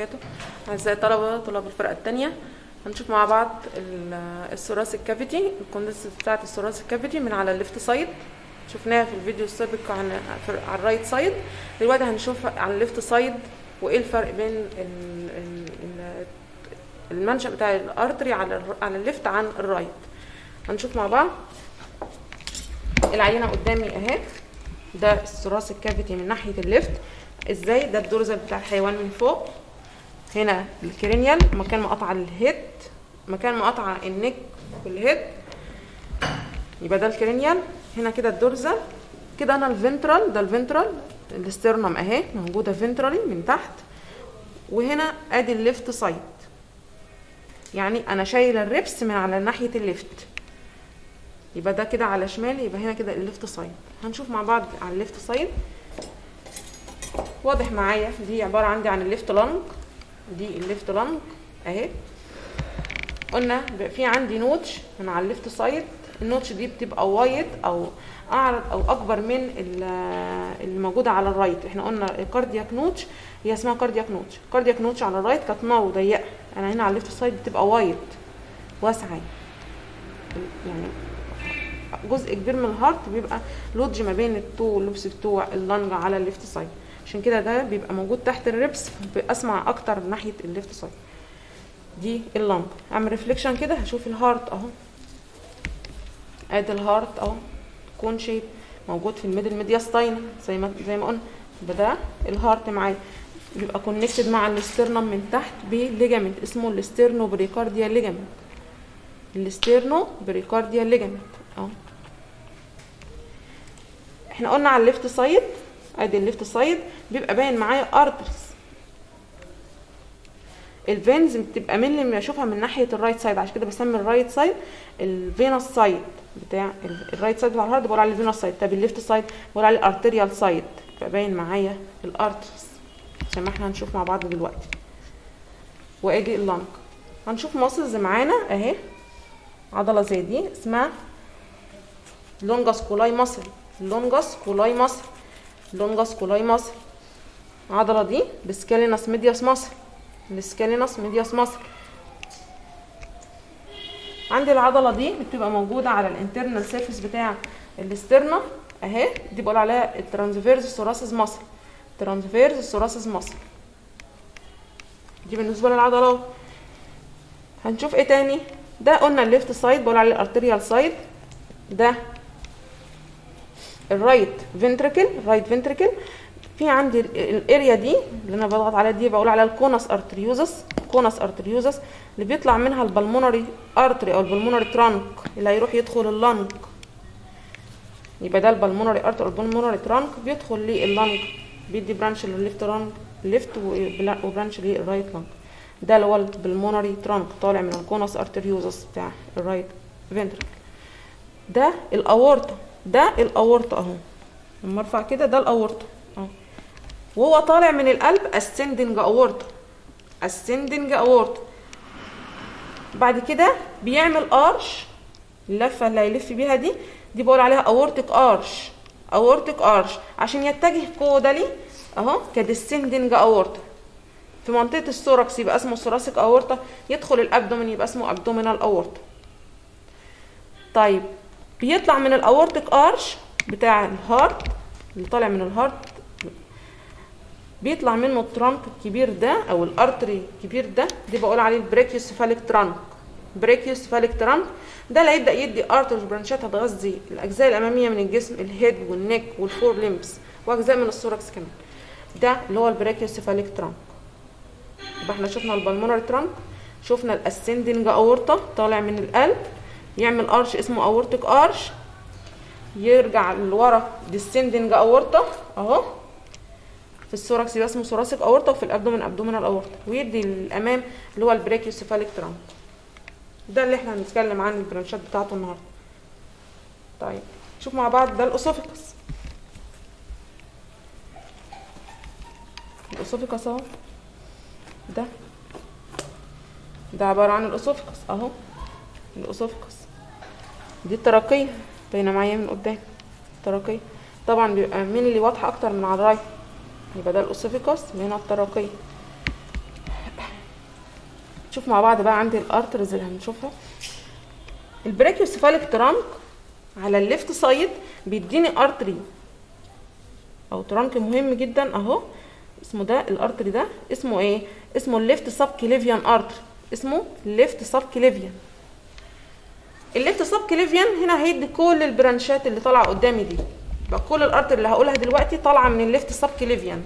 وبركاته أعزائي الطلبة طلاب الفرقة التانية هنشوف مع بعض ال- الثوراسيك كافيتي الكوندنس بتاعة الثوراسيك كافيتي من على الليفت سايد شفناها في الفيديو السابق عن على الرايت سايد دلوقتي هنشوف على الليفت سايد وايه الفرق بين ال- ال- ال- المنشأ بتاع الارتري على الر- على الليفت عن الرايت هنشوف مع بعض العينة قدامي اهي ده الثوراسيك كافيتي من ناحية الليفت ازاي ده الدورزل بتاع الحيوان من فوق هنا الكرينيال مكان مقاطعة الهيد مكان مقاطعة النك والهيد يبقى ده الكرينيال هنا كده الدورزل كده انا الفنترال ده الفنترال الاسترنم اهي موجودة فنترالي من تحت وهنا ادي الليفت سايد يعني انا شايله الريبس من على ناحيه الليفت يبقى ده كده على شمالي يبقى هنا كده الليفت سايد هنشوف مع بعض على الليفت سايد واضح معايا دي عباره عندي عن الليفت لانج دي الليفت لانج اهي قلنا بيبقى في عندي نوتش من على الليفت سايد النوتش دي بتبقى وايد او اعرض او اكبر من ال- اللي موجوده على الرايت احنا قلنا الكاردياك نوتش هي اسمها كاردياك نوتش كاردياك نوتش على الرايت كانت نار وضيقه انا هنا على الليفت سايد بتبقى وايد واسعه يعني جزء كبير من الهارت بيبقى لودج ما بين التو اللبس بتوع اللنج على الليفت سايد عشان كده ده بيبقى موجود تحت الريبس اسمع اكتر ناحيه الليفت سايد دي اللنج اعمل ريفليكشن كده هشوف الهارت اهو ادي الهارت اهو كون شيب موجود في الميدل ميدياستاين زي ما زي ما قلنا يبقى ده الهارت معايا بيبقى كونكتد مع الاسترنم من تحت بليجامنت اسمه الاسترنو بريكارديا ليجامنت الاسترنو بريكارديا ليجامنت اهو احنا قلنا على الليفت سايد ادي الليفت سايد بيبقى باين معايا ارترز الفينز بتبقى من اللي بشوفها من ناحيه الرايت سايد عشان كده بسمي الرايت سايد الفينوس سايد بتاع ال- الرايت سايد بتاع الهارد بقول عليه الفينوس سايد طب الليفت سايد بقول عليه الارتريال سايد بيبقى باين معايا الارترز زي ما احنا هنشوف مع بعض دلوقتي وادي اللنج هنشوف ماسلز معانا اهي عضله زي دي اسمها لونجاس كولاي ماسل لونجاس كولاي ماسل لونجاس كولاي ماسل العضله دي السكالينس ميدياس ماسل السكالينس ميدياس ماسل عندي العضله دي بتبقى موجوده على الانترنال سيرفيس بتاع الاسترنا اهي دي بقول عليها الترانسفيرز ثوراسيس ماسل ترانسفيرز ثوراسيس ماسل دي بالنسبه للعضلات هنشوف ايه تاني ده قلنا الليفت سايد بقول عليه الارتريال سايد ده الرايت فنتركل الرايت فنتركل في عندي ال- الاريا دي اللي انا بضغط عليها دي بقول عليها الكونس ارتريوزس كونس ارتريوزس اللي بيطلع منها البلمونري ارتري او البلمونري ترانك اللي هيروح يدخل اللنج يبقى ده البلمونري ارتري او البلمونري ترانك بيدخل لللنج بيدي برانش للليفت لانج ليفت وبرانش للرايت لانج ده اللي هو البلمونري ترانك طالع من الكونس ارتريوزس بتاع الرايت فنتركل ده الاورطه ده الاورطه اهو لما ارفع كده ده الاورطه اهو وهو طالع من القلب ascending اورطه ascending اورطه بعد كده بيعمل ارش اللفه اللي هيلف بيها دي دي بقول عليها اورتيك ارش اورتيك ارش عشان يتجه كودالي اهو كديسندنج اورطه في منطقه الثوركس يبقى اسمه ثوراسيك اورطه يدخل الابدومين يبقى اسمه ابدومينال اورطه طيب بيطلع من الاورتيك ارش بتاع الهارت اللي طالع من الهارت بيطلع منه الترانك الكبير ده او الارتري الكبير ده دي بقول عليه البريكيوسيفاليك ترانك بريكيوسيفاليك ترانك ده اللي هيبدا يدي ارترز برانشات هتغذي الاجزاء الاماميه من الجسم الهيد والنك والفور ليمبس واجزاء من الثوركس كمان ده اللي هو البريكيوسيفاليك ترانك يبقى احنا شفنا البلمونري ترانك شفنا الاسندنج اورطه طالع من القلب يعمل ارش اسمه اورتيك ارش يرجع لورا ديسندنج اورطه اهو في الثوركس يبقى اسمه ثوراسيك اورطه وفي الابدومين ابدومينال اورطه ويدي الامام اللي هو البريكيوسيفاليك ترانك ده اللي احنا هنتكلم عن البرانشات بتاعته النهارده طيب شوف مع بعض ده الاسوفيكس الاسوفيكس اهو ده ده عباره عن الاسوفيكس اهو الاسوفيكس دي التراقيه باينه معايا من قدام التراقيه طبعا بيبقى مين اللي واضحه اكتر من على الرايت يبقى ده الاسوفيكس وهنا التراقيه نشوف مع بعض بقى عندي الارترز اللي هنشوفها البراكيوسيفاليك ترانك على الليفت سايد بيديني ارتري او ترانك مهم جدا اهو اسمه ده الارتري ده اسمه ايه اسمه الليفت سب كليفيان ارتري اسمه ليفت سب كليفيان الليفت سب كليفيان هنا هيدي كل البرانشات اللي طالعه قدامي دي يبقى كل الارتري اللي هقولها دلوقتي طالعه من الليفت سب كليفيان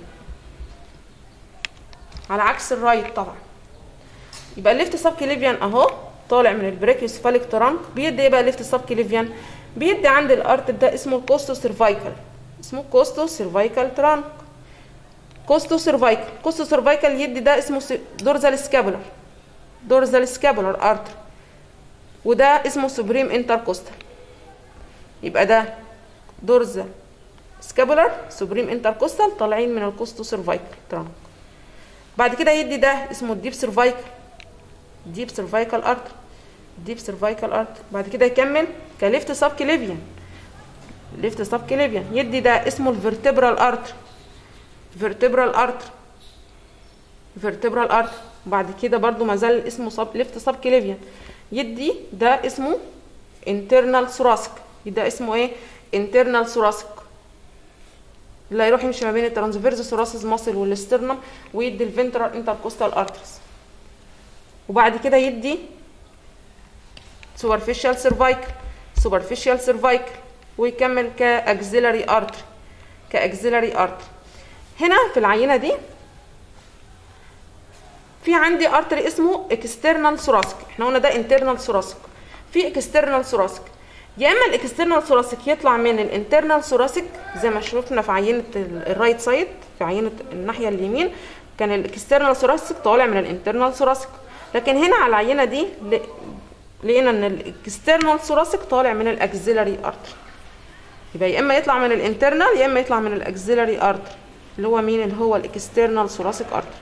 على عكس الرايت طبعا يبقى الليفت سب كليفيان اهو طالع من البريكيوسفاليك ترانك بيدي ايه بقى الليفت سب كليفيان بيدي عند الارتر ده اسمه الكوستو سيرفايكال اسمه كوستو سيرفايكال ترانك كوستو سيرفايكال كوستو سيرفايكال يدي ده اسمه دورزال سكابولار دورزال سكابولار ارتر وده اسمه سوبريم انتركوستال يبقى ده دورزال سكابولار سوبريم انتركوستال طالعين من الكوستو سيرفايكال ترانك بعد كده يدي ده اسمه الديب سيرفايكال ديب سيرفايكال ارتر ديب سيرفايكال ارتر بعد كده يكمل كليفت سب كليفيان ليفت سب كليفيان يدي ده اسمه الفرتبرال ارتر فيرتبرال ارتر فيرتبرال ارتر بعد كده برضو ما زال اسمه سب ليفت سب كليفيان يدي ده اسمه انترنال ثوراسيك ده اسمه ايه انترنال ثوراسيك اللي هيروح يمشي ما بين الترانسفيرز ثوراسيس ماسل والاسترنم ويدي الفنترال انتركوستال ارترز وبعد كده يدي سوبرفيشال سيرفايكل سوبرفيشال سيرفايكل ويكمل كاكزيلاري ارتري كاكزيلاري ارتري هنا في العينه دي في عندي ارتري اسمه اكسترنال ثوراسيك احنا قلنا ده انترنال ثوراسيك في اكسترنال ثوراسيك يا اما الاكسترنال ثوراسيك يطلع من الانترنال ثوراسيك زي ما شفنا في عينه الرايت سايد في عينه الناحيه اليمين كان الاكسترنال ثوراسيك طالع من الانترنال ثوراسيك لكن هنا على العينه دي لقينا ان الاكسترنال ثوراسيك طالع من الاكزيلاري ارتري يبقى يا اما يطلع من الانترنال يا اما يطلع من الاكزيلاري ارتري اللي هو مين اللي هو الاكسترنال ثوراسيك ارتري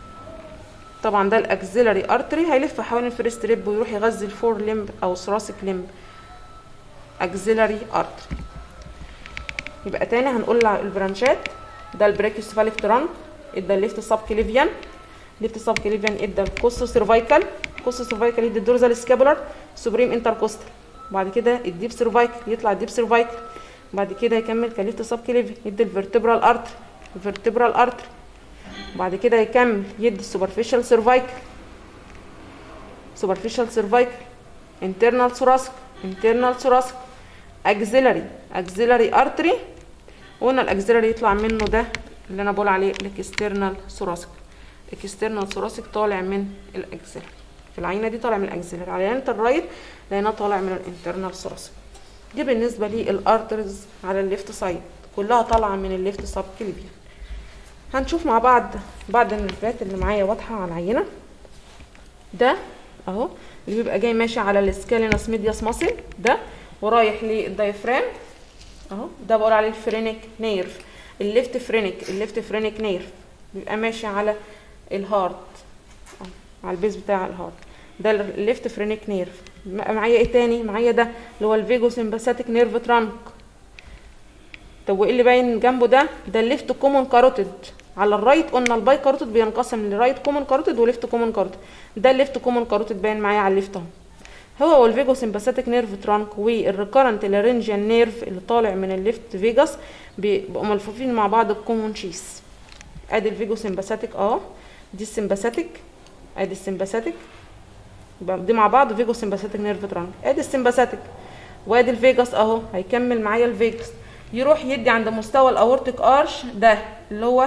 طبعا ده الاكزيلاري ارتري هيلف حوالين الفيرست ريب ويروح يغذي الفور ليمب او ثوراسيك ليمب اكزيلاري ارتري يبقى تاني هنقول البرانشات ده البريكيوسفاليك ترانك ادى الليفت سب كليفيان ليفت سب كليفيان ادى الكوستو سيرفايكال كوستو سيرفايكال يدي الدورزال سكابولار سوبريم انتركوستال بعد كده الديب سيرفايكال يطلع الديب سيرفايكال بعد كده يكمل كليفت سب كليفيان يدي الفرتبرال ارتري الفرتبرال ارتري بعد كده يكمل يدي السوبرفيشال سيرفايكال سوبرفيشال سيرفايكال انترنال ثوراسيك انترنال ثوراسيك اكزيلاري اكزيلاري ارتري وقلنا الاكزيلاري يطلع منه ده اللي انا بقول عليه الاكسترنال ثوراسيك الاكسترنال ثوراسيك طالع من الاكزيلاري في العينه دي طالع من الاكزيلاري على عينه الرايت لقيناه طالع من الانترنال ثوراسيك دي بالنسبه للارترز على الليفت سايد كلها طالعه من الليفت سب كليفيان هنشوف مع بعض بعض النرفات اللي معايا واضحه على العينه ده اهو اللي بيبقى جاي ماشي على السكالينس ميدياس ماسل ده ورايح للدايفرام اهو ده بقول عليه الفرينك نيرف الليفت فرينك الليفت فرينك نيرف بيبقى ماشي على الهارت أهو. على البيز بتاع الهارت ده الليفت فرينك نيرف معايا ايه تاني معايا ده اللي هو الفيجو سمباثيك نيرف ترانك طب وايه اللي باين جنبه ده ده الليفت كومون كاروتيد على الرايت قلنا الباي كاروتيد بينقسم لرايت كومون كاروتيد وليفت كومون كاروتيد ده الليفت كومون كاروتيد باين معايا على الليفت اهو هو والفيجو سمباثيك نيرف ترانك والريكارنت لارنجيال نيرف اللي طالع من الليفت فيجاس بيبقوا ملفوفين مع بعض بكومون شيس ادي الفيجو سمباثيك اه دي السمباثيك ادي السمباثيك يبقى دي مع بعض فيجو سمباثيك نيرف ترانك ادي السمباثيك وادي الفيجاس اهو هيكمل معايا الفيجاس يروح يدي عند مستوى الاورتيك ارش ده اللي هو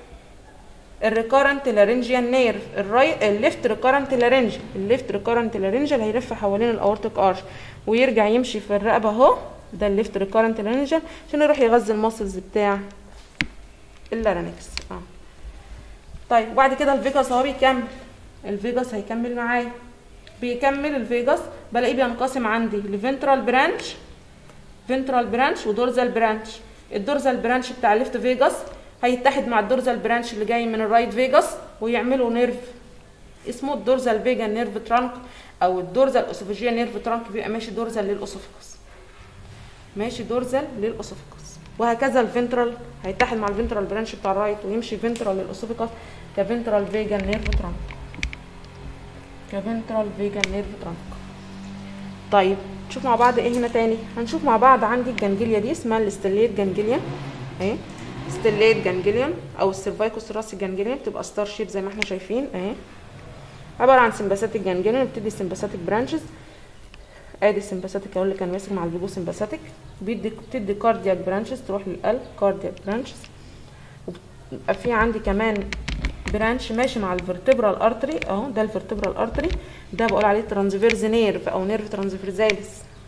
الريكارنت لارنجيال نيرف الراي الليفت ريكارنت لارنج الليفت ريكارنت لارنجيال هيلف حوالين الاورتيك ارش ويرجع يمشي في الرقبه اهو ده الليفت ريكارنت لارنجيال عشان يروح يغذي الماسلز بتاع اللارنكس اه طيب وبعد كده الفيجاس اهو بيكمل الفيجاس هيكمل معايا بيكمل الفيجاس بلاقيه بينقسم عندي لفنترال برانش فنترال برانش ودورزال برانش الدورزال برانش بتاع الليفت فيجاس هيتحد مع الدورزال برانش اللي جاي من الرايت فيجاس ويعملوا نيرف اسمه الدورزال فيجا نيرف ترانك او الدورزال اسوفيجيا نيرف ترانك بيبقى ماشي دورزال للاسوفيكس ماشي دورزال للاسوفيكس وهكذا الفنترال هيتحد مع الفنترال برانش بتاع الرايت ويمشي فنترال للاسوفيكس كفنترال فيجا نيرف ترانك كفنترال فيجن نيرف ترانك طيب نشوف مع بعض ايه هنا تاني هنشوف مع بعض عندي الجنجليا دي اسمها الاستليت جنجليا اهي ستيليت جانجليون او السيرفايكوس راسي جانجليون بتبقى ستار شيب زي ما احنا شايفين اهي عباره عن سمباثيك جانجليون بتدي سمباثيك برانشز ادي السمباثيك اهو اللي كان ماسك مع البيبو سمباثيك بيدي بتدي كاردياك برانشز تروح للقلب كاردياك برانشز وبيبقى في عندي كمان برانش ماشي مع الفرتبرال ارتري اهو ده الفرتبرال ارتري ده بقول عليه ترانسفيرز نيرف او نيرف ترانسفيرزاليس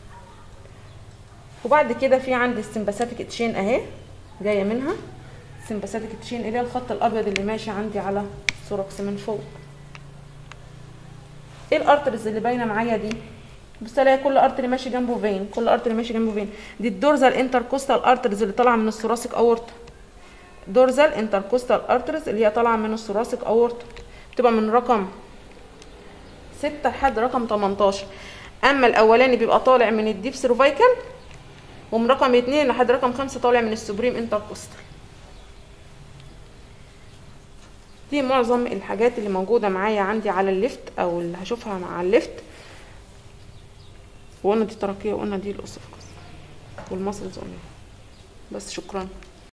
وبعد كده في عندي السمباثيك تشين اهي جايه منها سمباثيك تشين اللي هي الخط الابيض اللي ماشي عندي على الثوركس من فوق ايه الارترز اللي باينه معايا دي بص الاقي كل ارتري ماشي جنبه فين كل ارتري ماشي جنبه فين دي الدورزال انتركوستال ارترز اللي طالعه من الثوراسيك اورتا دورزال انتركوستال ارترز اللي هي طالعه من الثوراسيك اورتا بتبقى من رقم ستة لحد رقم 18 اما الاولاني بيبقى طالع من الديب سيرفايكال ومن رقم اتنين لحد رقم خمسة طالع من السوبريم انتركوستال دي معظم الحاجات اللي موجودة معايا عندي على الليفت او اللي هشوفها مع الليفت وقلنا دي تركية وقلنا دي الاسوفكس والمصل قلنا بس شكرا